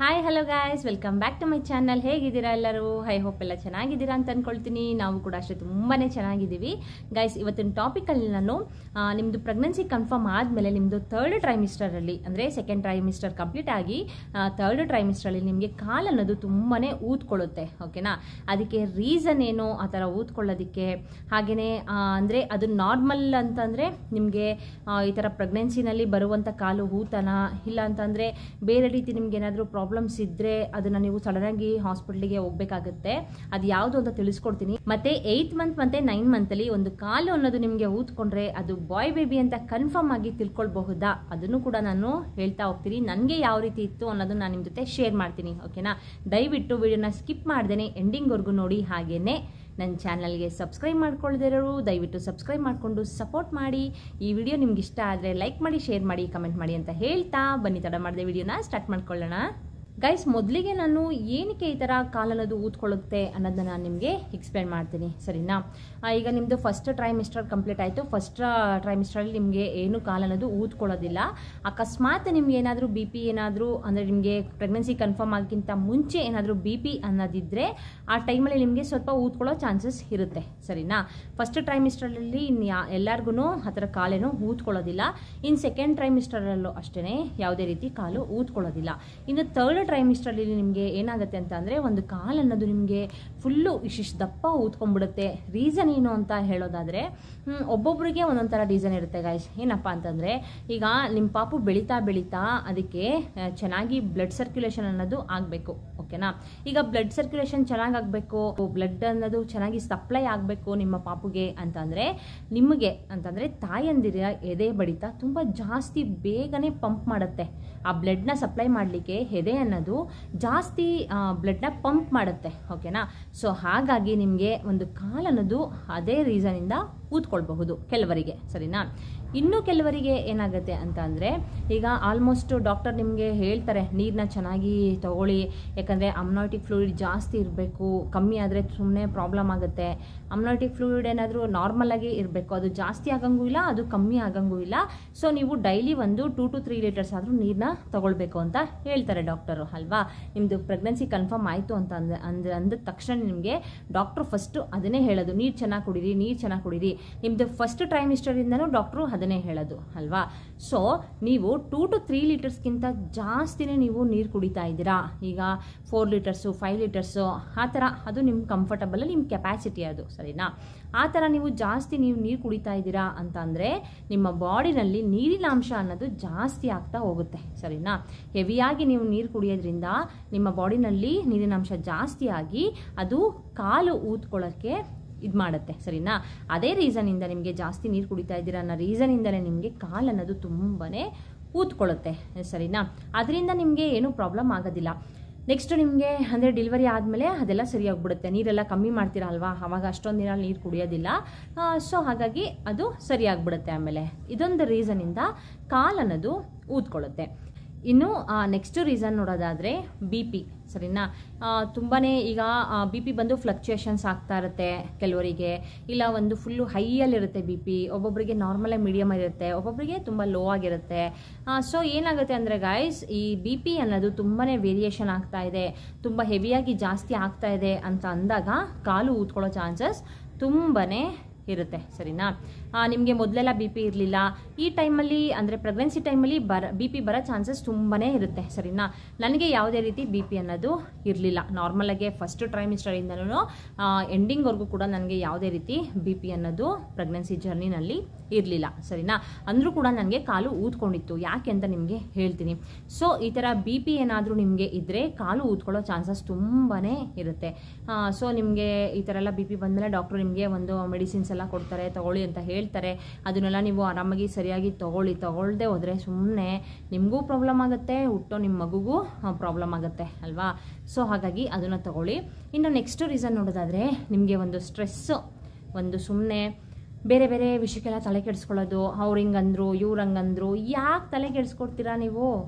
hi hello guys welcome back to my channel ಹೇಗಿದ್ದೀರಾ ಎಲ್ಲರೂ I hope ಎಲ್ಲ ಚೆನ್ನಾಗಿದ್ದೀರಾ ಅಂತ ಅನ್ಕೊಳ್ತೀನಿ ನಾವು ಕೂಡ ಅಷ್ಟೇ ತುಂಬಾ ಚೆನ್ನಾಗಿದ್ದೀವಿ ಗೈಸ್ ಇವತ್ತಿನ ಟಾಪಿಕಲ್ಲಿ ನಾನು ಆ, ನಿಮ್ಮದು ಪ್ರೆಗ್ನೆನ್ಸಿ ಕನ್ಫರ್ಮ್ ಆದಮೇಲೆ ನಿಮ್ಮದು ಥರ್ಡ್ ಟ್ರೈಮಿಸ್ಟರಲ್ಲಿ ಅಂದರೆ ಸೆಕೆಂಡ್ ಟ್ರೈಮಿಸ್ಟರ್ ಕಂಪ್ಲೀಟ್ ಆಗಿ ಥರ್ಡ್ ಟ್ರೈಮಿಸ್ಟರಲ್ಲಿ ನಿಮಗೆ ಕಾಲು ಅನ್ನೋದು ತುಂಬಾ ಊದ್ಕೊಳ್ಳುತ್ತೆ ಓಕೆನಾ ಅದಕ್ಕೆ ರೀಸನ್ ಏನು ಆ ಥರ ಊದ್ಕೊಳ್ಳೋದಕ್ಕೆ ಹಾಗೆಯೇ ಅಂದರೆ ಅದು ನಾರ್ಮಲ್ ಅಂತಂದರೆ ನಿಮಗೆ ಈ ಥರ ಪ್ರೆಗ್ನೆನ್ಸಿನಲ್ಲಿ ಬರುವಂಥ ಕಾಲು ಊತನ ಇಲ್ಲ ಅಂತಂದರೆ ಬೇರೆ ರೀತಿ ನಿಮ್ಗೆ ಏನಾದರೂ ಪ್ರಾಬ್ಲಮ್ಸ್ ಇದ್ದರೆ ಅದನ್ನು ನೀವು ಸಡನ್ನಾಗಿ ಹಾಸ್ಪಿಟ್ಲಿಗೆ ಹೋಗಬೇಕಾಗುತ್ತೆ ಅದು ಯಾವುದು ಅಂತ ತಿಳಿಸ್ಕೊಡ್ತೀನಿ ಮತ್ತೆ ಏಯ್ತ್ ಮಂತ್ ಮತ್ತೆ ನೈನ್ ಮಂತಲ್ಲಿ ಒಂದು ಕಾಲು ಅನ್ನೋದು ನಿಮಗೆ ಊದ್ಕೊಂಡ್ರೆ ಅದು ಬಾಯ್ ಬೇಬಿ ಅಂತ ಕನ್ಫರ್ಮ್ ಆಗಿ ತಿಳ್ಕೊಳ್ಬಹುದಾ ಅದನ್ನು ಕೂಡ ನಾನು ಹೇಳ್ತಾ ಹೋಗ್ತೀನಿ ನನಗೆ ಯಾವ ರೀತಿ ಇತ್ತು ಅನ್ನೋದು ನಾನು ನಿಮ್ಮ ಜೊತೆ ಶೇರ್ ಮಾಡ್ತೀನಿ ಓಕೆನಾ ದಯವಿಟ್ಟು ವಿಡಿಯೋನ ಸ್ಕಿಪ್ ಮಾಡ್ದೇನೆ ಎಂಡಿಂಗ್ವರೆಗೂ ನೋಡಿ ಹಾಗೇನೆ ನನ್ನ ಚಾನಲ್ಗೆ ಸಬ್ಸ್ಕ್ರೈಬ್ ಮಾಡ್ಕೊಳ್ದಿರೋರು ದಯವಿಟ್ಟು ಸಬ್ಸ್ಕ್ರೈಬ್ ಮಾಡಿಕೊಂಡು ಸಪೋರ್ಟ್ ಮಾಡಿ ಈ ವಿಡಿಯೋ ನಿಮ್ಗೆ ಇಷ್ಟ ಆದರೆ ಲೈಕ್ ಮಾಡಿ ಶೇರ್ ಮಾಡಿ ಕಮೆಂಟ್ ಮಾಡಿ ಅಂತ ಹೇಳ್ತಾ ಬನ್ನಿ ತಡ ಮಾಡಿದೆ ವಿಡಿಯೋನ ಸ್ಟಾರ್ಟ್ ಮಾಡ್ಕೊಳ್ಳೋಣ ಗೈಸ್ ಮೊದಲಿಗೆ ನಾನು ಏನಕ್ಕೆ ಈ ಥರ ಕಾಲನ್ನೋದು ಊದ್ಕೊಳ್ಳುತ್ತೆ ಅನ್ನೋದನ್ನ ನಾನು ನಿಮಗೆ ಎಕ್ಸ್ಪ್ಲೇನ್ ಮಾಡ್ತೀನಿ ಸರಿನಾ ಆ, ಈಗ ನಿಮ್ಮದು ಫಸ್ಟ್ ಟ್ರೈಮಿಸ್ಟರ್ ಕಂಪ್ಲೀಟ್ ಆಯಿತು ಫಸ್ಟ್ ಟ್ರೈಮಿಸ್ಟರಲ್ಲಿ ನಿಮಗೆ ಏನು ಕಾಲನ್ನೋದು ಊದ್ಕೊಳ್ಳೋದಿಲ್ಲ ಅಕಸ್ಮಾತ್ ನಿಮ್ಗೆ ಏನಾದರೂ ಬಿ ಪಿ ಏನಾದರೂ ಅಂದರೆ ನಿಮಗೆ ಪ್ರೆಗ್ನೆನ್ಸಿ ಕನ್ಫರ್ಮ್ ಆಗಿಂತ ಮುಂಚೆ ಏನಾದರೂ ಬಿ ಪಿ ಅನ್ನೋದಿದ್ದರೆ ಆ ಟೈಮಲ್ಲಿ ನಿಮಗೆ ಸ್ವಲ್ಪ ಊದ್ಕೊಳ್ಳೋ ಚಾನ್ಸಸ್ ಇರುತ್ತೆ ಸರಿನಾ ಫಸ್ಟ್ ಟ್ರೈಮಿಸ್ಟರಲ್ಲಿ ಇನ್ನು ಯಾ ಎಲ್ಲರಿಗೂ ಆ ಥರ ಕಾಲೇನು ಊದ್ಕೊಳ್ಳೋದಿಲ್ಲ ಇನ್ನು ಸೆಕೆಂಡ್ ಟ್ರೈಮಿಸ್ಟರಲ್ಲೂ ಅಷ್ಟೇ ಯಾವುದೇ ರೀತಿ ಕಾಲು ಊದ್ಕೊಳ್ಳೋದಿಲ್ಲ ಇನ್ನು ಥರ್ಡ್ ಟ್ರೈಮಿಸ್ಟರಲ್ಲಿ ನಿಮಗೆ ಏನಾಗುತ್ತೆ ಅಂತ ಅಂದರೆ ಒಂದು ಕಾಲು ಅನ್ನೋದು ನಿಮಗೆ ಫುಲ್ಲು ಇಷ್ಟಿಷ್ಟು ದಪ್ಪ ಊದ್ಕೊಂಡ್ಬಿಡುತ್ತೆ ರೀಸನ್ ಏನು ಅಂತ ಹೇಳೋದಾದರೆ ಹ್ಮ್, ಒಬ್ಬೊಬ್ರಿಗೆ ಒಂದೊಂದು ಥರ ರೀಸನ್ ಇರುತ್ತೆ ಗಾಯ್ಸ್ ಏನಪ್ಪ ಅಂತಂದರೆ ಈಗ ನಿಮ್ಮ ಪಾಪು ಬೆಳೀತಾ ಬೆಳೀತಾ ಅದಕ್ಕೆ ಆ, ಚೆನ್ನಾಗಿ ಬ್ಲಡ್ ಸರ್ಕ್ಯುಲೇಷನ್ ಅನ್ನೋದು ಆಗಬೇಕು ಓಕೆನಾ ಈಗ ಬ್ಲಡ್ ಸರ್ಕ್ಯುಲೇಷನ್ ಚೆನ್ನಾಗಿ ಆಗಬೇಕು ಬ್ಲಡ್ ಅನ್ನೋದು ಚೆನ್ನಾಗಿ ಸಪ್ಲೈ ಆಗಬೇಕು ನಿಮ್ಮ ಪಾಪುಗೆ ಅಂತಂದರೆ ನಿಮಗೆ ಅಂತಂದರೆ ತಾಯಂದಿರ ಎದೆ ಬಡಿತ ತುಂಬ ಜಾಸ್ತಿ ಬೇಗನೆ ಪಂಪ್ ಮಾಡುತ್ತೆ ಆ ಬ್ಲಡ್ನ ಸಪ್ಲೈ ಮಾಡಲಿಕ್ಕೆ ಎದೆ ಅನ್ನೋದು ಜಾಸ್ತಿ ಬ್ಲಡ್ನ ಪಂಪ್ ಮಾಡುತ್ತೆ ಓಕೆನಾ ಸೊ ಹಾಗಾಗಿ ನಿಮಗೆ ಒಂದು ಕಾಲು ಅನ್ನೋದು ಅದೇ ರೀಸನಿಂದ ಊದ್ಕೊಳ್ಬಹುದು ಕೆಲವರಿಗೆ ಸರಿನಾ ಇನ್ನು ಕೆಲವರಿಗೆ ಏನಾಗುತ್ತೆ ಅಂತ ಅಂದರೆ ಈಗ ಆಲ್ಮೋಸ್ಟ್ ಡಾಕ್ಟರ್ ನಿಮಗೆ ಹೇಳ್ತಾರೆ ನೀರನ್ನ ಚೆನ್ನಾಗಿ ತಗೊಳ್ಳಿ ಯಾಕಂದರೆ ಅಮ್ನಾಟಿಕ್ ಫ್ಲೂಯಿಡ್ ಜಾಸ್ತಿ ಇರಬೇಕು ಕಮ್ಮಿ ಆದರೆ ಸುಮ್ಮನೆ ಪ್ರಾಬ್ಲಮ್ ಆಗುತ್ತೆ ಅಮ್ನಾಟಿಕ್ ಫ್ಲೂಯಿಡ್ ಏನಾದರೂ ನಾರ್ಮಲ್ ಆಗಿ ಇರಬೇಕು ಅದು ಜಾಸ್ತಿ ಆಗಂಗೂ ಇಲ್ಲ ಅದು ಕಮ್ಮಿ ಆಗಂಗೂ ಇಲ್ಲ ಸೊ ನೀವು ಡೈಲಿ ಒಂದು ಟೂ ಟು ತ್ರೀ ಲೀಟರ್ಸ್ ಆದರೂ ನೀರನ್ನ ತಗೊಳ್ಬೇಕು ಅಂತ ಹೇಳ್ತಾರೆ ಡಾಕ್ಟರು ಅಲ್ವಾ ನಿಮ್ಮದು ಪ್ರೆಗ್ನೆನ್ಸಿ ಕನ್ಫರ್ಮ್ ಆಯಿತು ಅಂತ ಅಂದ ಅಂದ್ರೆ ಅಂದ ತಕ್ಷಣ ನಿಮಗೆ ಡಾಕ್ಟ್ರು ಫಸ್ಟು ಅದನ್ನೇ ಹೇಳೋದು ನೀರು ಚೆನ್ನಾಗಿ ಕುಡೀರಿ ನೀರು ಚೆನ್ನಾಗಿ ಕುಡೀರಿ ನಿಮ್ಮದು ಫಸ್ಟ್ ಟ್ರೈಮಿಸ್ಟರಿಂದನೂ ಡಾಕ್ಟ್ರು ಅದನ್ನೇ ಹೇಳೋದು ಅಲ್ವಾ ಸೊ ನೀವು ಟೂ ಟು ತ್ರೀ ಲೀಟರ್ಸ್ಗಿಂತ ಜಾಸ್ತಿನೇ ನೀವು ನೀರು ಕುಡಿತಾ ಇದ್ದೀರಾ ಈಗ ಫೋರ್ ಲೀಟರ್ಸು ಫೈವ್ ಲೀಟರ್ಸು ಆ ಥರ ಅದು ನಿಮ್ಮ ಕಂಫರ್ಟಬಲ್ ನಿಮ್ಮ ಕೆಪಾಸಿಟಿ ಅದು ಸರಿನಾ ಆ ಥರ ನೀವು ಜಾಸ್ತಿ ನೀವು ನೀರು ಕುಡಿತಾ ಇದ್ದೀರಾ ಅಂತ ಅಂದರೆ ನಿಮ್ಮ ಬಾಡಿನಲ್ಲಿ ನೀರಿನ ಅಂಶ ಅನ್ನೋದು ಜಾಸ್ತಿ ಆಗ್ತಾ ಹೋಗುತ್ತೆ ಸರಿನಾ ಹೆವಿಯಾಗಿ ನೀವು ನೀರು ಕುಡಿಯೋದ್ರಿಂದ ನಿಮ್ಮ ಬಾಡಿನಲ್ಲಿ ನೀರಿನ ಅಂಶ ಜಾಸ್ತಿ ಆಗಿ ಅದು ಕಾಲು ಊದ್ಕೊಳ್ಳೋಕ್ಕೆ ಇದು ಮಾಡುತ್ತೆ ಸರಿನಾ ಅದೇ ರೀಸನಿಂದ ನಿಮಗೆ ಜಾಸ್ತಿ ನೀರು ಕುಡಿತಾ ಇದ್ದೀರಾ ಅನ್ನೋ ರೀಸನಿಂದಲೇ ನಿಮಗೆ ಕಾಲು ಅನ್ನೋದು ತುಂಬಾ ಊದ್ಕೊಳ್ಳುತ್ತೆ ಸರಿನಾ ಅದರಿಂದ ನಿಮಗೆ ಏನೂ ಪ್ರಾಬ್ಲಮ್ ಆಗೋದಿಲ್ಲ ನೆಕ್ಸ್ಟ್ ನಿಮಗೆ ಅಂದರೆ ಡೆಲಿವರಿ ಆದಮೇಲೆ ಅದೆಲ್ಲ ಸರಿಯಾಗ್ಬಿಡುತ್ತೆ ನೀರೆಲ್ಲ ಕಮ್ಮಿ ಮಾಡ್ತೀರಾ ಅಲ್ವಾ ಆವಾಗ ಅಷ್ಟೊಂದು ದಿನ ನೀರು ಕುಡಿಯೋದಿಲ್ಲ ಸೊ ಹಾಗಾಗಿ ಅದು ಸರಿಯಾಗ್ಬಿಡುತ್ತೆ ಆಮೇಲೆ ಇದೊಂದು ರೀಸನಿಂದ ಕಾಲು ಅನ್ನೋದು ಊದ್ಕೊಳ್ಳುತ್ತೆ ಇನ್ನು ನೆಕ್ಸ್ಟ್ ರೀಸನ್ ನೋಡೋದಾದರೆ ಬಿ ಪಿ ಸರಿನಾ ತುಂಬಾ ಈಗ ಬಿ ಪಿ ಬಂದು ಫ್ಲಕ್ಚುಯೇಷನ್ಸ್ ಆಗ್ತಾ ಇರುತ್ತೆ ಕೆಲವರಿಗೆ ಇಲ್ಲ ಒಂದು ಫುಲ್ಲು ಹೈಯಲ್ಲಿರುತ್ತೆ ಬಿ ಪಿ ಒಬ್ಬೊಬ್ಬರಿಗೆ ನಾರ್ಮಲಾಗಿ ಮೀಡಿಯಮ್ ಇರುತ್ತೆ ಒಬ್ಬೊಬ್ಬರಿಗೆ ತುಂಬ ಲೋ ಆಗಿರುತ್ತೆ ಸೊ ಏನಾಗುತ್ತೆ ಅಂದರೆ ಗಾಯ್ಸ್ ಈ ಬಿ ಪಿ ಅನ್ನೋದು ತುಂಬಾ ವೇರಿಯೇಷನ್ ಆಗ್ತಾ ಇದೆ ತುಂಬ ಹೆವಿಯಾಗಿ ಜಾಸ್ತಿ ಆಗ್ತಾ ಇದೆ ಅಂತ ಅಂದಾಗ ಕಾಲು ಊದ್ಕೊಳ್ಳೋ ಚಾನ್ಸಸ್ ತುಂಬಾ ಇರುತ್ತೆ ಸರಿನಾ ನಿಮಗೆ ಮೊದಲೆಲ್ಲ ಬಿ ಪಿ ಇರಲಿಲ್ಲ ಈ ಟೈಮಲ್ಲಿ ಅಂದರೆ ಪ್ರೆಗ್ನೆನ್ಸಿ ಟೈಮಲ್ಲಿ ಬರ ಬಿ ಪಿ ಬರೋ ಚಾನ್ಸಸ್ ತುಂಬಾ ಇರುತ್ತೆ ಸರಿನಾ ನನಗೆ ಯಾವುದೇ ರೀತಿ ಬಿ ಪಿ ಅನ್ನೋದು ಇರಲಿಲ್ಲ ನಾರ್ಮಲಾಗೆ ಫಸ್ಟ್ ಟ್ರೈಮಿಸ್ಟರಿಂದನೂ ಎಂಡಿಂಗ್ವರೆಗೂ ಕೂಡ ನನಗೆ ಯಾವುದೇ ರೀತಿ ಬಿ ಪಿ ಅನ್ನೋದು ಪ್ರೆಗ್ನೆನ್ಸಿ ಜರ್ನಿನಲ್ಲಿ ಇರಲಿಲ್ಲ ಸರಿನಾ ಅಂದರೂ ಕೂಡ ನನಗೆ ಕಾಲು ಊದ್ಕೊಂಡಿತ್ತು ಯಾಕೆ ಅಂತ ನಿಮಗೆ ಹೇಳ್ತೀನಿ ಸೊ ಈ ಥರ ಬಿ ಪಿ ಏನಾದರೂ ನಿಮಗೆ ಇದ್ದರೆ ಕಾಲು ಊದ್ಕೊಳ್ಳೋ ಚಾನ್ಸಸ್ ತುಂಬಾ ಇರುತ್ತೆ ಸೊ ನಿಮಗೆ ಈ ಥರ ಎಲ್ಲ ಬಿ ಪಿ ಬಂದಮೇಲೆ ಡಾಕ್ಟ್ರು ನಿಮಗೆ ಒಂದು ಮೆಡಿಸಿನ್ಸ್ ಎಲ್ಲ ಕೊಡ್ತಾರೆ ತಗೊಳ್ಳಿ ಅಂತ ಹೇಳ್ತಾರೆ ಅದನ್ನೆಲ್ಲ ನೀವು ಆರಾಮಾಗಿ ಸರಿಯಾಗಿ ತಗೊಳ್ಳಿ ತಗೊಳ್ಳದೆ ಹೋದರೆ ಸುಮ್ಮನೆ ನಿಮಗೂ ಪ್ರಾಬ್ಲಮ್ ಆಗುತ್ತೆ ಹುಟ್ಟೋ ನಿಮ್ಮ ಮಗುಗೂ ಪ್ರಾಬ್ಲಮ್ ಆಗುತ್ತೆ ಅಲ್ವಾ ಸೊ ಹಾಗಾಗಿ ಅದನ್ನು ತಗೊಳ್ಳಿ ಇನ್ನು ನೆಕ್ಸ್ಟ್ ರೀಸನ್ ನೋಡೋದಾದರೆ ನಿಮಗೆ ಒಂದು ಸ್ಟ್ರೆಸ್ಸು ಒಂದು ಸುಮ್ಮನೆ ಬೇರೆ ಬೇರೆ ವಿಷಯಕ್ಕೆಲ್ಲ ತಲೆ ಕೆಡಿಸ್ಕೊಳ್ಳೋದು ಅವ್ರು ಹಿಂಗಂದ್ರು ಇವ್ರು ಹಂಗಂದ್ರು ಯಾಕೆ ತಲೆ ಕೆಡಿಸ್ಕೊಡ್ತೀರಾ ನೀವು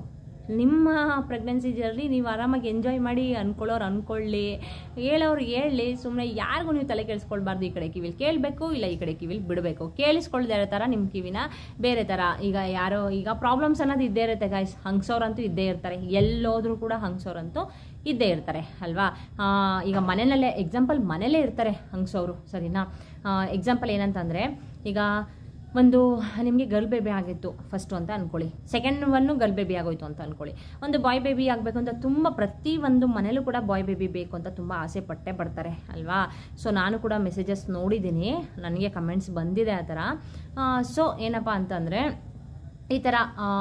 ನಿಮ್ಮ ಪ್ರೆಗ್ನೆನ್ಸಿ ಜರ್ನಿ ನೀವು ಆರಾಮಾಗಿ ಎಂಜಾಯ್ ಮಾಡಿ ಅನ್ಕೊಳ್ಳೋರು ಅನ್ಕೊಳ್ಳಿ ಹೇಳೋರು ಹೇಳಿ ಸುಮ್ಮನೆ ಯಾರಿಗೂ ನೀವು ತಲೆ ಕೇಳಿಸ್ಕೊಳ್ಬಾರ್ದು ಈ ಕಡೆ ಕಿವಿಲಿ ಕೇಳಬೇಕು ಇಲ್ಲ ಈ ಕಡೆ ಕಿವಿಲಿ ಬಿಡಬೇಕು ಕೇಳಿಸ್ಕೊಳ್ದೇ ಇರೋ ಥರ ನಿಮ್ಮ ಕಿವಿನ ಬೇರೆ ಥರ ಈಗ ಯಾರೋ ಈಗ ಪ್ರಾಬ್ಲಮ್ಸ್ ಅನ್ನೋದು ಇದ್ದೇ ಇರುತ್ತೆ ಗಾಯ್ಸ್ ಹಂಗ್ಸೋರಂತೂ ಇದ್ದೇ ಇರ್ತಾರೆ ಎಲ್ಲೋದ್ರೂ ಕೂಡ ಹಂಗ್ಸೋರಂತೂ ಇದ್ದೇ ಇರ್ತಾರೆ ಅಲ್ವಾ ಆ, ಈಗ ಮನೆಯಲ್ಲೇ ಎಕ್ಸಾಂಪಲ್ ಮನೇಲೇ ಇರ್ತಾರೆ ಹಂಗ್ಸೋರು ಸರಿನಾ ಎಕ್ಸಾಂಪಲ್ ಏನಂತಂದರೆ ಈಗ ಒಂದು ನಿಮಗೆ ಗರ್ಲ್ ಬೇಬಿ ಆಗಿತ್ತು ಫಸ್ಟು ಅಂತ ಅಂದ್ಕೊಳ್ಳಿ ಸೆಕೆಂಡ್ ಒನ್ನು ಗರ್ಲ್ ಬೇಬಿ ಆಗೋಯ್ತು ಅಂತ ಅಂದ್ಕೊಳ್ಳಿ ಒಂದು ಬಾಯ್ ಬೇಬಿ ಆಗಬೇಕು ಅಂತ ತುಂಬ ಪ್ರತಿ ಒಂದು ಮನೇಲೂ ಕೂಡ ಬಾಯ್ ಬೇಬಿ ಬೇಕು ಅಂತ ತುಂಬ ಆಸೆ ಪಟ್ಟೆ ಪಡ್ತಾರೆ ಅಲ್ವಾ ಸೊ ನಾನು ಕೂಡ ಮೆಸೇಜಸ್ ನೋಡಿದ್ದೀನಿ ನನಗೆ ಕಮೆಂಟ್ಸ್ ಬಂದಿದೆ ಆ ಥರ ಸೊ ಏನಪ್ಪ ಅಂತಂದರೆ ಈ ಥರ